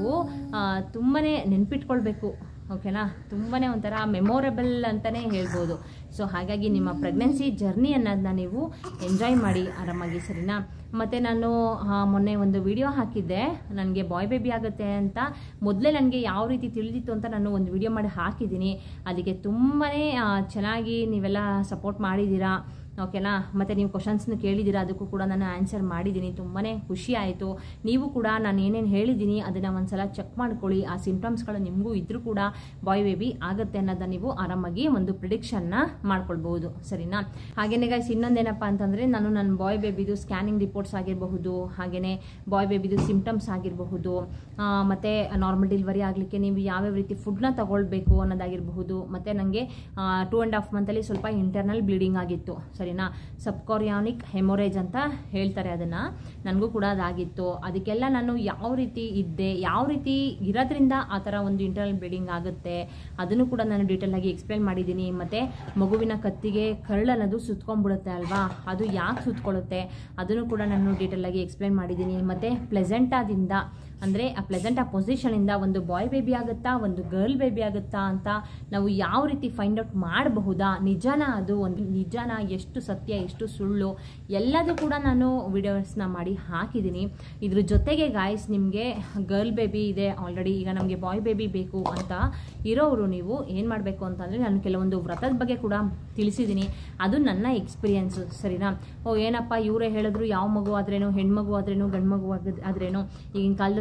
ತುಂಬಾ ನೆನ್ಪಿಟ್ಕೊಳ್ಬೇಕು ಓಕೆನಾ ತುಂಬಾ ಒಂಥರ ಮೆಮೊರೇಬಲ್ ಅಂತಲೇ ಹೇಳ್ಬೋದು ಸೊ ಹಾಗಾಗಿ ನಿಮ್ಮ ಪ್ರೆಗ್ನೆನ್ಸಿ ಜರ್ನಿ ಅನ್ನೋದನ್ನ ನೀವು ಎಂಜಾಯ್ ಮಾಡಿ ಆರಾಮಾಗಿ ಸರಿನಾ ಮತ್ತು ನಾನು ಆ, ಮೊನ್ನೆ ಒಂದು ವಿಡಿಯೋ ಹಾಕಿದ್ದೆ ನನಗೆ ಬಾಯ್ ಬೇಬಿ ಆಗುತ್ತೆ ಅಂತ ಮೊದಲೇ ನನಗೆ ಯಾವ ರೀತಿ ತಿಳಿದಿತ್ತು ಅಂತ ನಾನು ಒಂದು ವಿಡಿಯೋ ಮಾಡಿ ಹಾಕಿದ್ದೀನಿ ಅದಕ್ಕೆ ತುಂಬಾ ಚೆನ್ನಾಗಿ ನೀವೆಲ್ಲ ಸಪೋರ್ಟ್ ಮಾಡಿದ್ದೀರಾ ಓಕೆನಾ ಮತ್ತು ನೀವು ಕ್ವಶನ್ಸ್ನ ಕೇಳಿದ್ದೀರಾ ಅದಕ್ಕೂ ಕೂಡ ನಾನು ಆನ್ಸರ್ ಮಾಡಿದ್ದೀನಿ ತುಂಬಾ ಖುಷಿ ಆಯಿತು ನೀವು ಕೂಡ ನಾನು ಏನೇನು ಹೇಳಿದ್ದೀನಿ ಅದನ್ನು ಒಂದ್ಸಲ ಚೆಕ್ ಮಾಡ್ಕೊಳ್ಳಿ ಆ ಸಿಂಟಮ್ಸ್ಗಳು ನಿಮಗೂ ಇದ್ರೂ ಕೂಡ ಬಾಯ್ ಬೇಬಿ ಆಗುತ್ತೆ ಅನ್ನೋದನ್ನ ನೀವು ಆರಾಮಾಗಿ ಒಂದು ಪ್ರಿಡಿಕ್ಷನ್ನ ಮಾಡ್ಕೊಳ್ಬಹುದು ಸರಿನಾ ಹಾಗೇನೆ ಗೈಸ್ ಇನ್ನೊಂದೇನಪ್ಪ ಅಂತಂದರೆ ನಾನು ನನ್ನ ಬಾಯ್ ಬೇಬಿದು ಸ್ಕ್ಯಾನಿಂಗ್ ರಿಪೋರ್ಟ್ಸ್ ಆಗಿರಬಹುದು ಹಾಗೆಯೇ ಬಾಯ್ ಬೇಬಿದು ಸಿಂಟಮ್ಸ್ ಆಗಿರಬಹುದು ಮತ್ತು ನಾರ್ಮಲ್ ಡೆಲಿವರಿ ಆಗಲಿಕ್ಕೆ ನೀವು ಯಾವ್ಯಾವ ರೀತಿ ಫುಡ್ನ ತಗೊಳ್ಬೇಕು ಅನ್ನೋದಾಗಿರಬಹುದು ಮತ್ತು ನನಗೆ ಟೂ ಆ್ಯಂಡ್ ಹಾಫ್ ಮಂತಲ್ಲಿ ಸ್ವಲ್ಪ ಇಂಟರ್ನಲ್ ಬ್ಲೀಡಿಂಗ್ ಆಗಿತ್ತು ಸರಿನಾ ಸಬ್ಕಾರಿಯಾನಿಕ್ ಹೆಮೊರೇಜ್ ಅಂತ ಹೇಳ್ತಾರೆ ಅದನ್ನು ನನಗೂ ಕೂಡ ಅದಾಗಿತ್ತು ಅದಕ್ಕೆಲ್ಲ ನಾನು ಯಾವ ರೀತಿ ಇದ್ದೆ ಯಾವ ರೀತಿ ಇರೋದ್ರಿಂದ ಆ ಥರ ಒಂದು ಇಂಟರ್ನಲ್ ಬ್ಲೀಡಿಂಗ್ ಆಗುತ್ತೆ ಅದನ್ನು ಕೂಡ ನಾನು ಡೀಟೇಲ್ ಆಗಿ ಎಕ್ಸ್ಪ್ಲೇನ್ ಮಾಡಿದ್ದೀನಿ ಮತ್ತು ಮಗುವಿನ ಕತ್ತಿಗೆ ಕರಳು ಅನ್ನೋದು ಸುತ್ಕೊಂಡ್ಬಿಡುತ್ತೆ ಅಲ್ವಾ ಅದು ಯಾಕೆ ಸುತ್ಕೊಳ್ಳುತ್ತೆ ಅದನ್ನು ಕೂಡ ನಾನು ಡೀಟೇಲ್ ಆಗಿ ಎಕ್ಸ್ಪ್ಲೇನ್ ಮಾಡಿದ್ದೀನಿ ಮತ್ತು ಪ್ಲೆಸೆಂಟಾದಿಂದ ಅಂದರೆ ಆ ಪ್ಲೆಸೆಂಟ್ ಆ ಪೊಸಿಷನಿಂದ ಒಂದು ಬಾಯ್ ಬೇಬಿ ಆಗುತ್ತಾ ಒಂದು ಗರ್ಲ್ ಬೇಬಿ ಆಗುತ್ತಾ ಅಂತ ನಾವು ಯಾವ ರೀತಿ ಫೈಂಡ್ ಔಟ್ ಮಾಡಬಹುದಾ ನಿಜಾನ ಅದು ಒಂದು ನಿಜಾನ ಎಷ್ಟು ಸತ್ಯ ಎಷ್ಟು ಸುಳ್ಳು ಎಲ್ಲದೂ ಕೂಡ ನಾನು ವಿಡಿಯೋಸ್ನ ಮಾಡಿ ಹಾಕಿದ್ದೀನಿ ಇದ್ರ ಜೊತೆಗೆ ಗಾಯ್ಸ್ ನಿಮಗೆ ಗರ್ಲ್ ಬೇಬಿ ಇದೆ ಆಲ್ರೆಡಿ ಈಗ ನಮಗೆ ಬಾಯ್ ಬೇಬಿ ಬೇಕು ಅಂತ ಇರೋರು ನೀವು ಏನು ಮಾಡಬೇಕು ಅಂತಂದರೆ ನಾನು ಕೆಲವೊಂದು ವ್ರತದ ಬಗ್ಗೆ ಕೂಡ ತಿಳಿಸಿದ್ದೀನಿ ಅದು ನನ್ನ ಎಕ್ಸ್ಪೀರಿಯನ್ಸ್ ಸರಿನಾ ಓ ಏನಪ್ಪ ಇವರೇ ಹೇಳಿದ್ರು ಯಾವ ಮಗು ಆದ್ರೇನು ಹೆಣ್ಮಗು ಆದ್ರೇನು ಗಂಡು ಮಗು ಆಗದ್- ಆದ್ರೇನು ಈಗಿನ ಕಾಲದ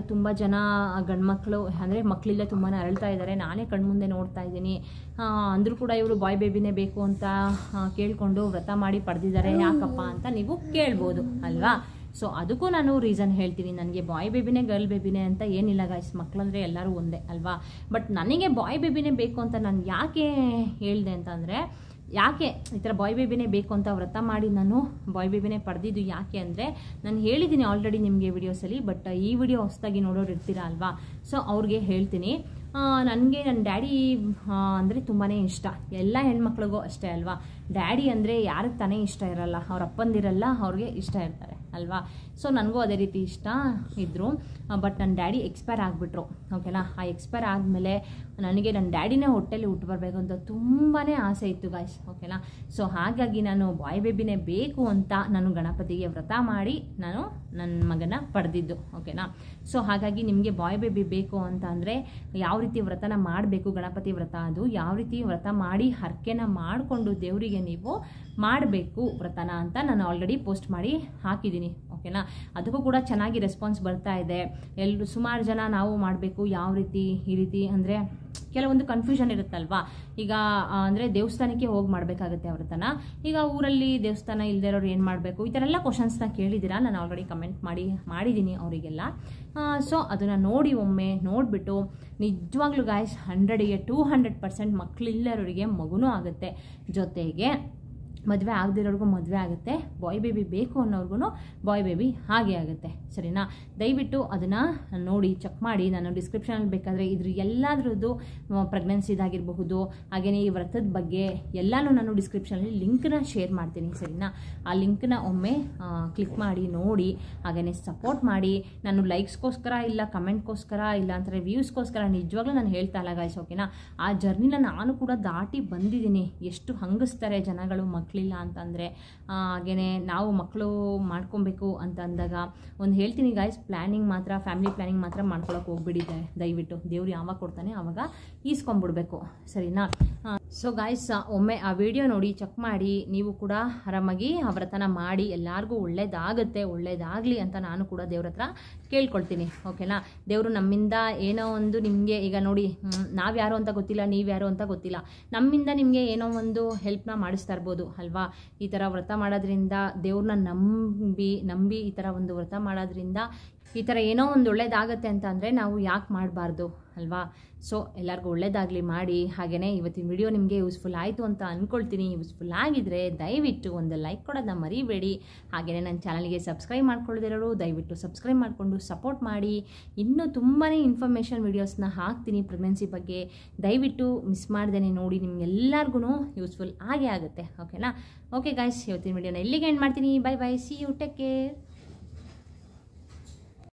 ತುಂಬ ಜನ ಗಂಡ್ಮಕ್ಳು ಅಂದರೆ ಮಕ್ಕಳಿಲ್ಲ ತುಂಬಾ ಅರಳ್ತಾ ಇದ್ದಾರೆ ನಾನೇ ಕಣ್ಮುಂದೆ ನೋಡ್ತಾ ಇದ್ದೀನಿ ಅಂದರೂ ಕೂಡ ಇವರು ಬಾಯ್ ಬೇಬಿನೇ ಬೇಕು ಅಂತ ಆ, ಕೇಳ್ಕೊಂಡು ವ್ರತ ಮಾಡಿ ಪಡೆದಿದ್ದಾರೆ ಯಾಕಪ್ಪ ಅಂತ ನೀವು ಕೇಳ್ಬೋದು ಅಲ್ವಾ ಸೊ ಅದಕ್ಕೂ ನಾನು ರೀಸನ್ ಹೇಳ್ತೀನಿ ನನಗೆ ಬಾಯ್ ಬೇಬಿನೇ ಗರ್ಲ್ ಬೇಬಿನೇ ಅಂತ ಏನಿಲ್ಲ ಗಾಯ್ಸ್ ಮಕ್ಕಳಂದ್ರೆ ಎಲ್ಲರೂ ಒಂದೇ ಅಲ್ವಾ ಬಟ್ ನನಗೆ ಬಾಯ್ ಬೇಬಿನೇ ಬೇಕು ಅಂತ ನಾನು ಯಾಕೆ ಹೇಳಿದೆ ಅಂತಂದರೆ ಯಾಕೆ ಈ ಥರ ಬಾಯ್ ಬೇಬಿನೇ ಬೇಕು ಅಂತ ವ್ರತ ಮಾಡಿ ನಾನು ಬಾಯ್ ಬೇಬಿನೇ ಪಡೆದಿದ್ದು ಯಾಕೆ ಅಂದರೆ ನಾನು ಹೇಳಿದ್ದೀನಿ ಆಲ್ರೆಡಿ ನಿಮಗೆ ವಿಡಿಯೋಸಲ್ಲಿ ಬಟ್ ಈ ವಿಡಿಯೋ ಹೊಸದಾಗಿ ನೋಡೋರು ಇರ್ತೀರಾ ಅಲ್ವಾ ಸೊ ಅವ್ರಿಗೆ ಹೇಳ್ತೀನಿ ನನಗೆ ನನ್ನ ಡ್ಯಾಡಿ ಅಂದರೆ ತುಂಬಾ ಇಷ್ಟ ಎಲ್ಲ ಹೆಣ್ಮಕ್ಳಿಗೂ ಅಷ್ಟೇ ಅಲ್ವಾ ಡ್ಯಾಡಿ ಅಂದರೆ ಯಾರಿಗೆ ತಾನೇ ಇಷ್ಟ ಇರಲ್ಲ ಅವ್ರ ಅಪ್ಪಂದಿರಲ್ಲ ಅವ್ರಿಗೆ ಇಷ್ಟ ಇರ್ತಾರೆ ಅಲ್ವಾ ಸೊ ನನಗೂ ಅದೇ ರೀತಿ ಇಷ್ಟ ಇದ್ದರು ಬಟ್ ನನ್ನ ಡ್ಯಾಡಿ ಎಕ್ಸ್ಪೈರ್ ಆಗಿಬಿಟ್ರು ಓಕೆನಾ ಆ ಎಕ್ಸ್ಪೈರ್ ಆದಮೇಲೆ ನನಗೆ ನನ್ನ ಡ್ಯಾಡಿನೇ ಹೊಟ್ಟೆಲಿ ಹುಟ್ಟು ಬರಬೇಕು ಅಂತ ತುಂಬಾ ಆಸೆ ಇತ್ತು ಗಾಯ್ಸ್ ಓಕೆನಾ ಸೊ ಹಾಗಾಗಿ ನಾನು ಬಾಯ್ ಬೇಬಿನೇ ಬೇಕು ಅಂತ ನಾನು ಗಣಪತಿಗೆ ವ್ರತ ಮಾಡಿ ನಾನು ನನ್ನ ಮಗನ ಪಡೆದಿದ್ದು ಓಕೆನಾ ಸೊ ಹಾಗಾಗಿ ನಿಮಗೆ ಬಾಯ್ ಬೇಬಿ ಬೇಕು ಅಂತ ಅಂದರೆ ಯಾವ ರೀತಿ ವ್ರತನ ಮಾಡಬೇಕು ಗಣಪತಿ ವ್ರತ ಅದು ಯಾವ ರೀತಿ ವ್ರತ ಮಾಡಿ ಹರಕೆನ ಮಾಡಿಕೊಂಡು ದೇವರಿಗೆ ನೀವು ಮಾಡಬೇಕು ವ್ರತನ ಅಂತ ನಾನು ಆಲ್ರೆಡಿ ಪೋಸ್ಟ್ ಮಾಡಿ ಹಾಕಿದ್ದೀನಿ ಓಕೆನಾ ಅದಕ್ಕೂ ಕೂಡ ಚೆನ್ನಾಗಿ ರೆಸ್ಪಾನ್ಸ್ ಬರ್ತಾ ಇದೆ ಎಲ್ಲರೂ ಸುಮಾರು ಜನ ನಾವು ಮಾಡಬೇಕು ಯಾವ ರೀತಿ ಈ ರೀತಿ ಅಂದರೆ ಕೆಲವೊಂದು ಕನ್ಫ್ಯೂಷನ್ ಇರುತ್ತಲ್ವಾ ಈಗ ಅಂದರೆ ದೇವಸ್ಥಾನಕ್ಕೆ ಹೋಗಿ ಮಾಡಬೇಕಾಗುತ್ತೆ ವ್ರತನ ಈಗ ಊರಲ್ಲಿ ದೇವಸ್ಥಾನ ಇಲ್ಲದೆ ಇರೋರು ಏನು ಮಾಡಬೇಕು ಈ ಥರ ಎಲ್ಲ ಕ್ವಶನ್ಸ್ನ ಕೇಳಿದ್ದೀರಾ ನಾನು ಆಲ್ರೆಡಿ ಕಮೆಂಟ್ ಮಾಡಿ ಮಾಡಿದ್ದೀನಿ ಅವರಿಗೆಲ್ಲ ಸೊ ಅದನ್ನು ನೋಡಿ ಒಮ್ಮೆ ನೋಡಿಬಿಟ್ಟು ನಿಜವಾಗ್ಲೂ ಗಾಯ್ಸ್ ಹಂಡ್ರೆಡಿಗೆ ಟೂ ಹಂಡ್ರೆಡ್ ಪರ್ಸೆಂಟ್ ಮಕ್ಕಳಿಲ್ಲರೋರಿಗೆ ಮಗುನೂ ಆಗುತ್ತೆ ಜೊತೆಗೆ ಮದುವೆ ಆಗದಿರೋರ್ಗೂ ಮದುವೆ ಆಗುತ್ತೆ ಬಾಯ್ ಬೇಬಿ ಬೇಕು ಅನ್ನೋರ್ಗು ಬಾಯ್ ಬೇಬಿ ಹಾಗೆ ಆಗುತ್ತೆ ಸರಿನಾ ದಯವಿಟ್ಟು ಅದನ್ನು ನೋಡಿ ಚೆಕ್ ಮಾಡಿ ನಾನು ಡಿಸ್ಕ್ರಿಪ್ಷನಲ್ಲಿ ಬೇಕಾದರೆ ಇದ್ರ ಎಲ್ಲದ್ರದ್ದು ಪ್ರೆಗ್ನೆನ್ಸಿದಾಗಿರಬಹುದು ಹಾಗೆಯೇ ಈ ವ್ರತದ ಬಗ್ಗೆ ಎಲ್ಲನೂ ನಾನು ಡಿಸ್ಕ್ರಿಪ್ಷನಲ್ಲಿ ಲಿಂಕ್ನ ಶೇರ್ ಮಾಡ್ತೀನಿ ಸರಿನಾ ಆ ಲಿಂಕ್ನ ಒಮ್ಮೆ ಕ್ಲಿಕ್ ಮಾಡಿ ನೋಡಿ ಹಾಗೆಯೇ ಸಪೋರ್ಟ್ ಮಾಡಿ ನಾನು ಲೈಕ್ಸ್ಗೋಸ್ಕರ ಇಲ್ಲ ಕಮೆಂಟ್ಗೋಸ್ಕರ ಇಲ್ಲ ಅಂತಾರೆ ವ್ಯೂಸ್ಗೋಸ್ಕರ ನಿಜವಾಗ್ಲೂ ನಾನು ಹೇಳ್ತಾ ಇಲ್ಲ ಗಾಯ್ಸ್ ಓಕೆನಾ ಆ ಜರ್ನಿನ ನಾನು ಕೂಡ ದಾಟಿ ಬಂದಿದ್ದೀನಿ ಎಷ್ಟು ಹಂಗಿಸ್ತಾರೆ ಜನಗಳು ಮಕ್ಕಳಿಲ್ಲ ಅಂತಂದರೆ ಹಾಗೆಯೇ ನಾವು ಮಕ್ಕಳು ಮಾಡ್ಕೊಬೇಕು ಅಂತ ಅಂದಾಗ ಒಂದು ಹೇಳ್ತೀನಿ ಗಾಯ್ಸ್ ಪ್ಲ್ಯಾನಿಂಗ್ ಮಾತ್ರ ಫ್ಯಾಮಿಲಿ ಪ್ಲ್ಯಾನಿಂಗ್ ಮಾತ್ರ ಮಾಡ್ಕೊಳಕ್ಕೆ ಹೋಗ್ಬಿಡಿ ದಯ- ದಯವಿಟ್ಟು ದೇವ್ರು ಯಾವಾಗ ಕೊಡ್ತಾನೆ ಆವಾಗ ಈಸ್ಕೊಂಡ್ಬಿಡ್ಬೇಕು ಸರಿನಾ ಸೊ ಗಾಯ್ಸ್ ಒಮ್ಮೆ ಆ ವಿಡಿಯೋ ನೋಡಿ ಚೆಕ್ ಮಾಡಿ ನೀವು ಕೂಡ ಆರಾಮಾಗಿ ಆ ವ್ರತನ ಮಾಡಿ ಎಲ್ಲರಿಗೂ ಒಳ್ಳೇದಾಗುತ್ತೆ ಒಳ್ಳೇದಾಗಲಿ ಅಂತ ನಾನು ಕೂಡ ದೇವ್ರ ಹತ್ರ ಕೇಳ್ಕೊಳ್ತೀನಿ ಓಕೆನಾ ದೇವರು ನಮ್ಮಿಂದ ಏನೋ ಒಂದು ನಿಮಗೆ ಈಗ ನೋಡಿ ನಾವು ಯಾರು ಅಂತ ಗೊತ್ತಿಲ್ಲ ನೀವು ಯಾರು ಅಂತ ಗೊತ್ತಿಲ್ಲ ನಮ್ಮಿಂದ ನಿಮಗೆ ಏನೋ ಒಂದು ಹೆಲ್ಪ್ನ ಮಾಡಿಸ್ತಾ ಇರ್ಬೋದು ಅಲ್ವಾ ಈ ಥರ ವ್ರತ ಮಾಡೋದ್ರಿಂದ ದೇವ್ರನ್ನ ನಂಬಿ ನಂಬಿ ಈ ಥರ ಒಂದು ವ್ರತ ಮಾಡೋದ್ರಿಂದ ಈ ಥರ ಏನೋ ಒಂದು ಒಳ್ಳೇದಾಗತ್ತೆ ಅಂತ ಅಂದರೆ ನಾವು ಯಾಕೆ ಮಾಡಬಾರ್ದು ಅಲ್ವಾ ಸೊ ಎಲ್ಲರಿಗೂ ಒಳ್ಳೇದಾಗಲಿ ಮಾಡಿ ಹಾಗೆಯೇ ಇವತ್ತಿನ ವಿಡಿಯೋ ನಿಮಗೆ ಯೂಸ್ಫುಲ್ ಆಯಿತು ಅಂತ ಅಂದ್ಕೊಳ್ತೀನಿ ಯೂಸ್ಫುಲ್ ಆಗಿದ್ರೆ ದಯವಿಟ್ಟು ಒಂದು ಲೈಕ್ ಕೊಡೋದನ್ನ ಮರಿಬೇಡಿ ಹಾಗೆಯೇ ನನ್ನ ಚಾನಲ್ಗೆ ಸಬ್ಸ್ಕ್ರೈಬ್ ಮಾಡ್ಕೊಳ್ಳದಿರೋರು ದಯವಿಟ್ಟು ಸಬ್ಸ್ಕ್ರೈಬ್ ಮಾಡಿಕೊಂಡು ಸಪೋರ್ಟ್ ಮಾಡಿ ಇನ್ನೂ ತುಂಬಾ ಇನ್ಫಾರ್ಮೇಷನ್ ವೀಡಿಯೋಸ್ನ ಹಾಕ್ತೀನಿ ಪ್ರೆಗ್ನೆನ್ಸಿ ಬಗ್ಗೆ ದಯವಿಟ್ಟು ಮಿಸ್ ಮಾಡ್ದೇನೆ ನೋಡಿ ನಿಮ್ಗೆಲ್ಲರಿಗೂ ಯೂಸ್ಫುಲ್ ಆಗೇ ಆಗುತ್ತೆ ಓಕೆನಾ ಓಕೆ ಗಾಯ್ಸ್ ಇವತ್ತಿನ ವಿಡಿಯೋನ ಇಲ್ಲಿಗೆ ಎಂಡ್ ಮಾಡ್ತೀನಿ bye bye see you take care